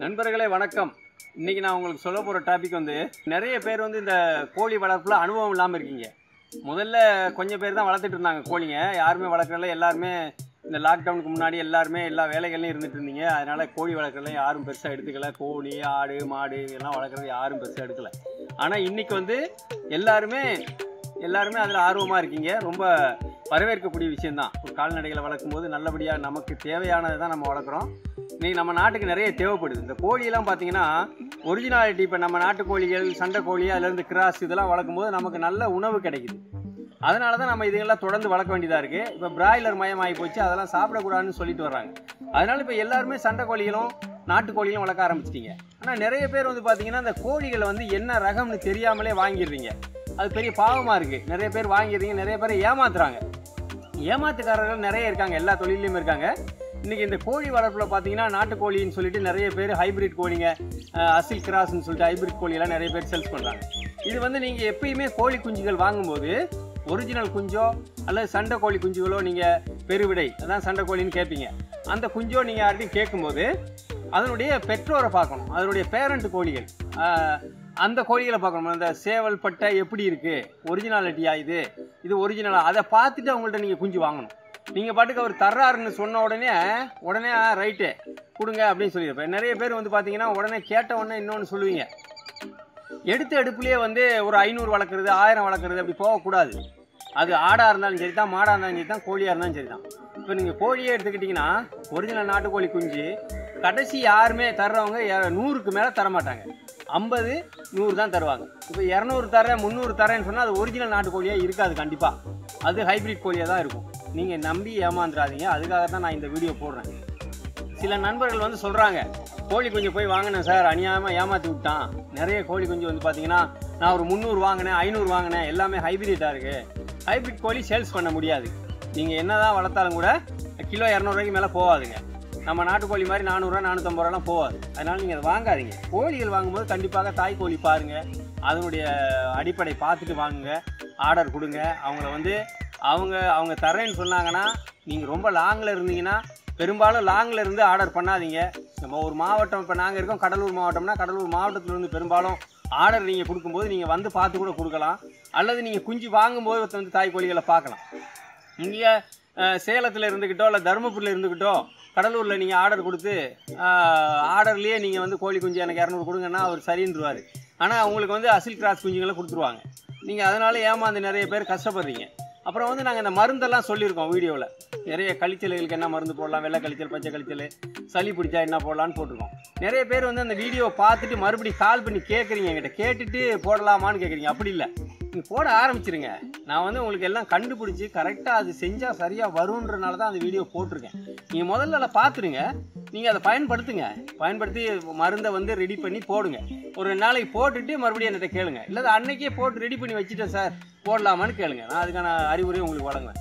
நண்பர்களே வணக்கம் இன்னைக்கு நான் உங்களுக்கு சொல்ல போகிற டாபிக் வந்து நிறைய பேர் வந்து இந்த கோழி வளர்ப்புல அனுபவம் இல்லாமல் இருக்கீங்க முதல்ல கொஞ்சம் பேர் தான் வளர்த்துட்டு இருந்தாங்க கோழிங்க யாருமே வளர்க்குறல எல்லாருமே இந்த லாக்டவுனுக்கு முன்னாடி எல்லாருமே எல்லா வேலைகள்லையும் இருந்துட்டு இருந்தீங்க அதனால கோழி வளர்க்குறதுல யாரும் பெருசாக எடுத்துக்கல கோழி ஆடு மாடு இதெல்லாம் வளர்க்குறது யாரும் பெருசாக எடுக்கல ஆனால் இன்னைக்கு வந்து எல்லாருமே எல்லாருமே அதில் ஆர்வமாக இருக்கீங்க ரொம்ப வரவேற்கக்கூடிய விஷயம்தான் ஒரு கால்நடைகளை வளர்க்கும் போது நல்லபடியாக நமக்கு தேவையானதை தான் நம்ம வளர்க்குறோம் இன்னைக்கு நம்ம நாட்டுக்கு நிறைய தேவைப்படுது இந்த கோழியெல்லாம் பார்த்தீங்கன்னா ஒரிஜினாலிட்டி இப்போ நம்ம நாட்டு கோழிகள் சண்டை கோழி அதுலேருந்து கிராஸ் இதெல்லாம் வளர்க்கும் போது நமக்கு நல்ல உணவு கிடைக்குது அதனால தான் நம்ம இதுங்கெல்லாம் தொடர்ந்து வளர்க்க வேண்டியதாக இருக்குது இப்போ பிராய்லர் மயம் ஆகி போச்சு அதெல்லாம் சாப்பிடக்கூடாதுன்னு சொல்லிட்டு வர்றாங்க அதனால இப்போ எல்லாருமே சண்டை கோழிகளும் நாட்டு கோழிகளும் வளர்க்க ஆரம்பிச்சிட்டீங்க ஆனால் நிறைய பேர் வந்து பார்த்தீங்கன்னா இந்த கோழிகளை வந்து என்ன ரகம்னு தெரியாமலே வாங்கிடுறீங்க அது பெரிய பாவமாக இருக்குது நிறைய பேர் வாங்கிடுறீங்க நிறைய பேர் ஏமாத்துறாங்க ஏமாத்துக்காரர்கள் நிறைய இருக்காங்க எல்லா தொழிலையும் இருக்காங்க இன்றைக்கி இந்த கோழி வளர்ப்பில் பார்த்தீங்கன்னா நாட்டுக்கோழின்னு சொல்லிட்டு நிறைய பேர் ஹைபிரிட் கோழிங்க அஹ், அசில் கிராஸ்ன்னு சொல்லிட்டு ஹைபிரிட் கோழியெல்லாம் நிறைய பேர் சேல்ஸ் பண்ணுறாங்க இது வந்து நீங்கள் எப்பயுமே கோழி குஞ்சுகள் வாங்கும்போது ஒரிஜினல் குஞ்சோ அல்லது சண்டை கோழி குஞ்சுகளோ நீங்கள் பெருவிடை அதான் சண்டை கோழின்னு கேட்பீங்க அந்த குஞ்சோ நீங்கள் யார்கிட்டையும் கேட்கும்போது அதனுடைய பெற்றோரை பார்க்கணும் அதனுடைய பேரண்ட் கோழிகள் ஆஹ், அந்த கோழிகளை பார்க்கணும் அந்த சேவல் பட்டை எப்படி இருக்குது ஒரிஜினாலிட்டியா இது இது ஒரிஜினலா அதை பார்த்துட்டு அவங்கள்ட்ட நீங்கள் குஞ்சு வாங்கணும் நீங்கள் பாட்டுக்கு அவர் தர்றாருன்னு சொன்ன உடனே உடனே ரைட்டு கொடுங்க அப்படின்னு சொல்லியிருப்பேன் நிறைய பேர் வந்து பார்த்தீங்கன்னா உடனே கேட்ட உடனே இன்னொன்று சொல்லுவீங்க எடுத்த எடுப்புலேயே வந்து ஒரு ஐநூறு வளர்க்குறது ஆயிரம் வளர்க்குறது அப்படி போகக்கூடாது அது ஆடாக இருந்தாலும் சரி தான் மாடாக இருந்தாலும் சரி தான் கோழியாக இருந்தாலும் சரி தான் இப்போ நீங்கள் கோழியே எடுத்துக்கிட்டிங்கன்னா ஒரிஜினல் நாட்டுக்கோழி குஞ்சு கடைசி யாருமே தர்றவங்க எ- நூறுக்கு மேலே தர மாட்டாங்க ஐம்பது நூறு தான் தருவாங்க இப்போ இரநூறு தரேன் முந்நூறு தரேன்னு சொன்னால் அது ஒரிஜினல் நாட்டுக்கோழியாக இருக்காது கண்டிப்பாக அது ஹைபிரிட் கோழியாக தான் இருக்கும் நீங்கள் நம்பி ஏமாந்துடாதீங்க அதுக்காக தான் நான் இந்த வீடியோ போடுறேன் சில நண்பர்கள் வந்து சொல்கிறாங்க கோழி குஞ்சு போய் வாங்கினேன் சார் அநியாயமாக ஏமாற்றி விட்டான் நிறைய கோழி குஞ்சு வந்து பார்த்தீங்கன்னா நான் ஒரு முந்நூறு வாங்கினேன் ஐநூறு வாங்கினேன் எல்லாமே ஹைபிரிட்டாக இருக்குது ஹைபிரிட் கோழி சேல்ஸ் பண்ண முடியாது நீங்கள் என்ன தான் வளர்த்தாலும் கூட கிலோ இரநூறுவாய்க்கு மேலே போகாதுங்க நம்ம நாட்டுக்கோழி மாதிரி நானூறுரூவா நானூற்றம்பது ரூபாலாம் போகாது அதனால் நீங்கள் அதை வாங்காதீங்க கோழிகள் வாங்கும்போது கண்டிப்பாக தாய் கோழி பாருங்கள் அதனுடைய அடிப்படை பார்த்துட்டு வாங்குங்க ஆர்டர் கொடுங்க அவங்கள வந்து அவங்க அவங்க தரேன்னு சொன்னாங்கன்னா நீங்கள் ரொம்ப லாங்கில் இருந்தீங்கன்னா பெரும்பாலும் லாங்கில் இருந்து ஆர்டர் பண்ணாதீங்க நம்ம ஒரு மாவட்டம் இப்போ நாங்கள் இருக்கோம் கடலூர் மாவட்டம்னா கடலூர் மாவட்டத்திலிருந்து பெரும்பாலும் ஆர்டர் நீங்கள் கொடுக்கும்போது நீங்கள் வந்து பார்த்து கூட கொடுக்கலாம் அல்லது நீங்கள் குஞ்சு வாங்கும்போது வந்து தாய் கோழிகளை பார்க்கலாம் இங்கே சேலத்தில் இருந்துக்கிட்டோ இல்லை தருமபுரியில் இருந்துக்கிட்டோ கடலூரில் நீங்கள் ஆர்டர் கொடுத்து ஆர்டர்லேயே நீங்கள் வந்து கோழி குஞ்சு எனக்கு இரநூறு கொடுங்கன்னா அவர் சரின்றுவார் ஆனால் உங்களுக்கு வந்து அசில் கிராஸ் குஞ்சுங்களை கொடுத்துருவாங்க நீங்கள் அதனால ஏமாந்து நிறைய பேர் கஷ்டப்படுறீங்க அப்புறம் வந்து நாங்கள் இந்த மருந்தெல்லாம் சொல்லியிருக்கோம் வீடியோவில் நிறைய கழிச்சல்களுக்கு என்ன மருந்து போடலாம் வெள்ளை கழிச்சல் பச்சை கழிச்சல் சளி பிடிச்சா என்ன போடலான்னு போட்டிருக்கோம் நிறைய பேர் வந்து அந்த வீடியோவை பார்த்துட்டு மறுபடியும் கால் பண்ணி கேட்குறீங்க என்கிட்ட கேட்டுட்டு போடலாமான்னு கேட்குறீங்க அப்படி இல்லை நீங்கள் போட ஆரம்பிச்சிருங்க நான் வந்து உங்களுக்கு எல்லாம் கண்டுபிடிச்சி கரெக்டாக அது செஞ்சால் சரியாக வருன்றனால தான் அந்த வீடியோ போட்டிருக்கேன் நீங்கள் முதல்ல அதை பார்த்துருங்க நீங்கள் அதை பயன்படுத்துங்க பயன்படுத்தி மருந்தை வந்து ரெடி பண்ணி போடுங்க ஒரு ரெண்டு நாளைக்கு போட்டுட்டு மறுபடியும் என்கிட்ட கேளுங்க இல்லை அன்னைக்கே போட்டு ரெடி பண்ணி வச்சுட்டேன் சார் போடலாமான்னு கேளுங்க நான் அதுக்கான அறிவுரையை உங்களுக்கு வழங்குவேன்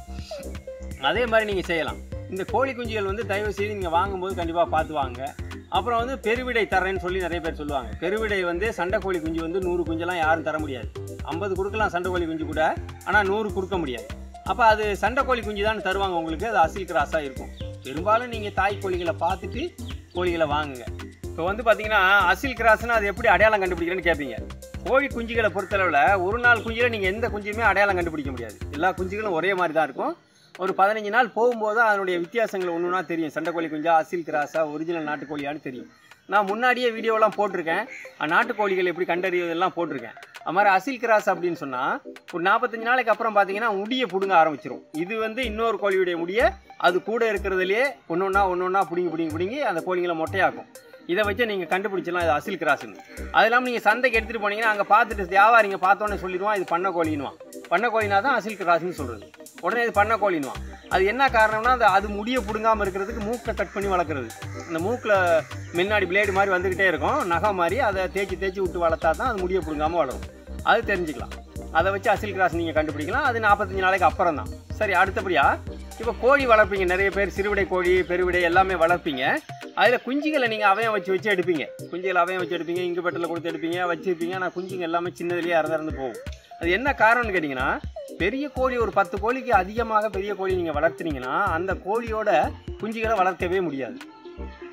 அதே மாதிரி நீங்கள் செய்யலாம் இந்த கோழி குஞ்சுகள் வந்து தயவு செய்து நீங்கள் வாங்கும்போது கண்டிப்பாக பார்த்து வாங்க அப்புறம் வந்து பெருவிடை தரேன்னு சொல்லி நிறைய பேர் சொல்லுவாங்க பெருவிடை வந்து சண்டை கோழி குஞ்சு வந்து நூறு குஞ்செல்லாம் யாரும் தர முடியாது ஐம்பது கொடுக்கலாம் சண்டை கோழி குஞ்சு கூட ஆனால் நூறு கொடுக்க முடியாது அப்போ அது சண்டை கோழி குஞ்சு தான் தருவாங்க உங்களுக்கு அது அசில் கிராஸாக இருக்கும் பெரும்பாலும் நீங்கள் தாய் கோழிகளை பார்த்துட்டு கோழிகளை வாங்குங்க இப்போ வந்து பார்த்தீங்கன்னா அசில் கிராஸ்னா அது எப்படி அடையாளம் கண்டுபிடிக்கிறேன்னு கேட்பீங்க கோழி குஞ்சுகளை பொறுத்தளவில் ஒரு நாள் குஞ்சில் நீங்கள் எந்த குஞ்சுமே அடையாளம் கண்டுபிடிக்க முடியாது எல்லா குஞ்சுகளும் ஒரே மாதிரி தான் இருக்கும் ஒரு பதினஞ்சு நாள் போகும்போது தான் அதனுடைய வித்தியாசங்கள் ஒன்று ஒன்றா தெரியும் சண்டைக்கோழி குஞ்சா அசில் கிராஸா ஒரிஜினல் நாட்டுக்கோழியான்னு தெரியும் நான் முன்னாடியே வீடியோலாம் போட்டிருக்கேன் அஹ் நாட்டுக்கோழிகள் எப்படி கண்டறிவதெல்லாம் போட்டிருக்கேன் அது மாதிரி அசில் கிராஸ் அப்படின்னு சொன்னால் ஒரு நாற்பத்தஞ்சு நாளைக்கு அப்புறம் பார்த்தீங்கன்னா முடியை பிடுங்க ஆரம்பிச்சிரும் இது வந்து இன்னொரு கோழியுடைய முடியை அது கூட இருக்கிறதுலையே ஒன்று ஒன்றா ஒன்று ஒன்றா பிடிங்கி பிடிங்கி பிடிங்கி அந்த கோழிங்களை மொட்டையாக்கும் இதை வச்சு நீங்கள் கண்டுபிடிச்சலாம் இது அசில் கிராஸ்னு அது இல்லாமல் நீங்கள் சந்தைக்கு எடுத்துகிட்டு போனீங்கன்னா அங்கே பார்த்துட்டு வியாபாரிங்க பார்த்தோன்னே சொல்லிடுவான் இது பண்ண கோழின்னுவான் பண்ண கோழினா தான் அசில் கிராஸ்னு சொல்கிறது உடனே இது பண்ண கோழின்னுவான் அது என்ன காரணம்னா அது அது முடியை பிடுங்காமல் இருக்கிறதுக்கு மூக்கை கட் பண்ணி வளர்க்குறது அந்த மூக்கில் முன்னாடி பிளேடு மாதிரி வந்துக்கிட்டே இருக்கும் நகை மாதிரி அதை தேய்ச்சி தேய்ச்சி விட்டு வளர்த்தா தான் அது முடியை பிடுங்காமல் வளரும் அது தெரிஞ்சுக்கலாம் அதை வச்சு அசில் கிராஸ் நீங்கள் கண்டுபிடிக்கலாம் அது நாற்பத்தஞ்சு நாளைக்கு அப்புறம் தான் சரி அடுத்தபடியாக இப்போ கோழி வளர்ப்பீங்க நிறைய பேர் சிறுவிடை கோழி பெருவிடை எல்லாமே வளர்ப்பீங்க அதில் குஞ்சுகளை நீங்கள் அவயம் வச்சு வச்சு எடுப்பீங்க குஞ்சுகளை அவயம் வச்சு எடுப்பீங்க இங்கு பெட்டில் கொடுத்து எடுப்பீங்க வச்சுருப்பீங்க ஆனால் குஞ்சுங்க எல்லாமே சின்னதுலேயே இறந்து இறந்து போகும் அது என்ன காரணம்னு கேட்டிங்கன்னா பெரிய கோழி ஒரு பத்து கோழிக்கு அதிகமாக பெரிய கோழி நீங்கள் வளர்த்துனீங்கன்னா அந்த கோழியோட குஞ்சுகளை வளர்க்கவே முடியாது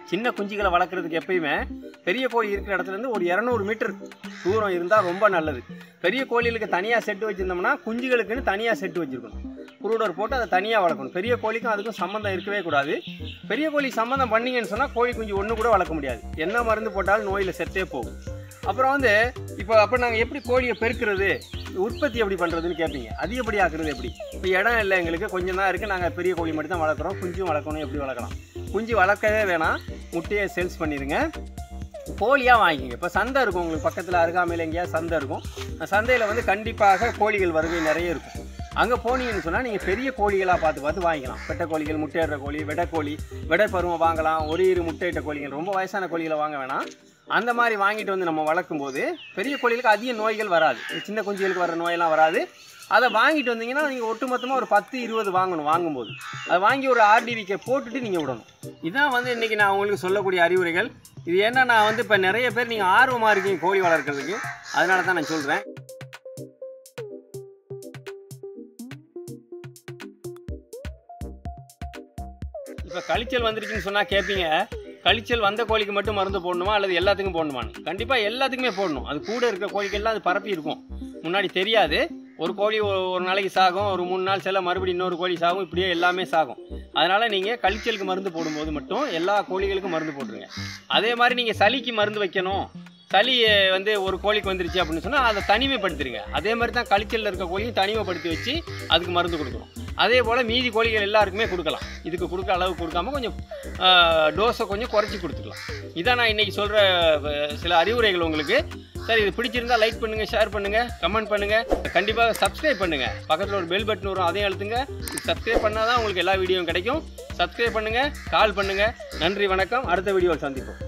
சின்ன குஞ்சுகளை வளர்க்குறதுக்கு எப்பயுமே பெரிய கோழி இருக்கிற இடத்துல இருந்து ஒரு இரநூறு மீட்டர் தூரம் இருந்தால் ரொம்ப நல்லது பெரிய கோழிகளுக்கு தனியாக செட்டு வச்சுருந்தோம்னா குஞ்சுகளுக்குன்னு தனியாக செட்டு வச்சுருக்கணும் குரூடர் போட்டு அதை தனியாக வளர்க்கணும் பெரிய கோழிக்கும் அதுக்கும் சம்மந்தம் இருக்கவே கூடாது பெரிய கோழி சம்மந்தம் பண்ணீங்கன்னு சொன்னால் கோழி குஞ்சு ஒன்று கூட வளர்க்க முடியாது என்ன மருந்து போட்டாலும் நோயில் செத்தே போகும் அப்புறம் வந்து இப்போ அப்போ நாங்கள் எப்படி கோழியை பெருக்கிறது உற்பத்தி எப்படி பண்ணுறதுன்னு கேட்பீங்க அதிகப்படி ஆக்குறது எப்படி இப்போ இடம் இல்லை எங்களுக்கு கொஞ்சம் தான் இருக்குது நாங்கள் பெரிய கோழி மட்டும் தான் வளர்க்குறோம் குஞ்சும் வளர்க்கணும் எப்படி வளர்க்கலாம் குஞ்சு வளர்க்கவே வேணாம் முட்டையை சேல்ஸ் பண்ணிடுங்க கோழியாக வாங்கிங்க இப்போ சந்தை இருக்கும் உங்களுக்கு பக்கத்தில் அருகாமையில் எங்கேயாவது சந்தை இருக்கும் அந்த சந்தையில் வந்து கண்டிப்பாக கோழிகள் வருகை நிறைய இருக்கும் அங்கே போனீங்கன்னு சொன்னால் நீங்கள் பெரிய கோழிகளாக பார்த்து பார்த்து வாங்கிக்கலாம் பெட்டை கோழிகள் முட்டையிடுற கோழி வெடைக்கோழி வெடை பருவம் வாங்கலாம் ஒரு இரு முட்டையிட்ட கோழிகள் ரொம்ப வயசான கோழிகளை வாங்க வேணாம் அந்த மாதிரி வாங்கிட்டு வந்து நம்ம வளர்க்கும் போது பெரிய கோழிகளுக்கு அதிக நோய்கள் வராது இந்த சின்ன குஞ்சுகளுக்கு வர நோயெல்லாம் வராது அதை வாங்கிட்டு வந்தீங்கன்னா நீங்கள் ஒட்டுமொத்தமாக ஒரு பத்து இருபது வாங்கணும் வாங்கும்போது அதை வாங்கி ஒரு ஆர்டிவிக்கை போட்டுட்டு நீங்கள் விடணும் இதான் வந்து இன்றைக்கி நான் உங்களுக்கு சொல்லக்கூடிய அறிவுரைகள் இது ஏன்னா நான் வந்து இப்போ நிறைய பேர் நீங்கள் ஆர்வமாக இருக்கீங்க கோழி வளர்க்குறதுக்கு அதனால தான் நான் சொல்கிறேன் இப்போ கழிச்சல் வந்துருச்சுன்னு சொன்னால் கேட்பீங்க கழிச்சல் வந்த கோழிக்கு மட்டும் மருந்து போடணுமா அல்லது எல்லாத்துக்கும் போடணுமான்னு கண்டிப்பாக எல்லாத்துக்குமே போடணும் அது கூட இருக்கிற கோழிக்கெல்லாம் அது பரப்பி இருக்கும் முன்னாடி தெரியாது ஒரு கோழி ஒரு ஒரு நாளைக்கு சாகும் ஒரு மூணு நாள் செல்ல மறுபடியும் இன்னொரு கோழி சாகும் இப்படியே எல்லாமே சாகும் அதனால் நீங்கள் கழிச்சலுக்கு மருந்து போடும்போது மட்டும் எல்லா கோழிகளுக்கும் மருந்து போட்டுருங்க அதே மாதிரி நீங்கள் சளிக்கு மருந்து வைக்கணும் சளி அஹ், வந்து ஒரு கோழிக்கு வந்துருச்சு அப்படின்னு சொன்னால் அதை தனிமைப்படுத்திடுங்க அதே மாதிரி தான் கழிச்சலில் இருக்க கோழியும் தனிமைப்படுத்தி வச்சு அதுக்கு மருந்து கொடுக்கணும் அதே போல் மீதி கோழிகள் எல்லாருக்குமே கொடுக்கலாம் இதுக்கு கொடுக்க அளவு கொடுக்காம கொஞ்சம் டோஸை கொஞ்சம் குறைச்சி கொடுத்துக்கலாம் இதான் நான் இன்றைக்கி சொல்கிற சில அறிவுரைகள் உங்களுக்கு சரி இது பிடிச்சிருந்தா லைக் பண்ணுங்கள் ஷேர் பண்ணுங்கள் கமெண்ட் பண்ணுங்கள் கண்டிப்பாக சப்ஸ்கிரைப் பண்ணுங்கள் பக்கத்தில் ஒரு பெல் பட்டன் வரும் அதையும் அழுத்துங்க சப்ஸ்கிரைப் பண்ணால் தான் உங்களுக்கு எல்லா வீடியோவும் கிடைக்கும் சப்ஸ்கிரைப் பண்ணுங்கள் கால் பண்ணுங்கள் நன்றி வணக்கம் அடுத்த வீடியோவில் சந்திப்போம்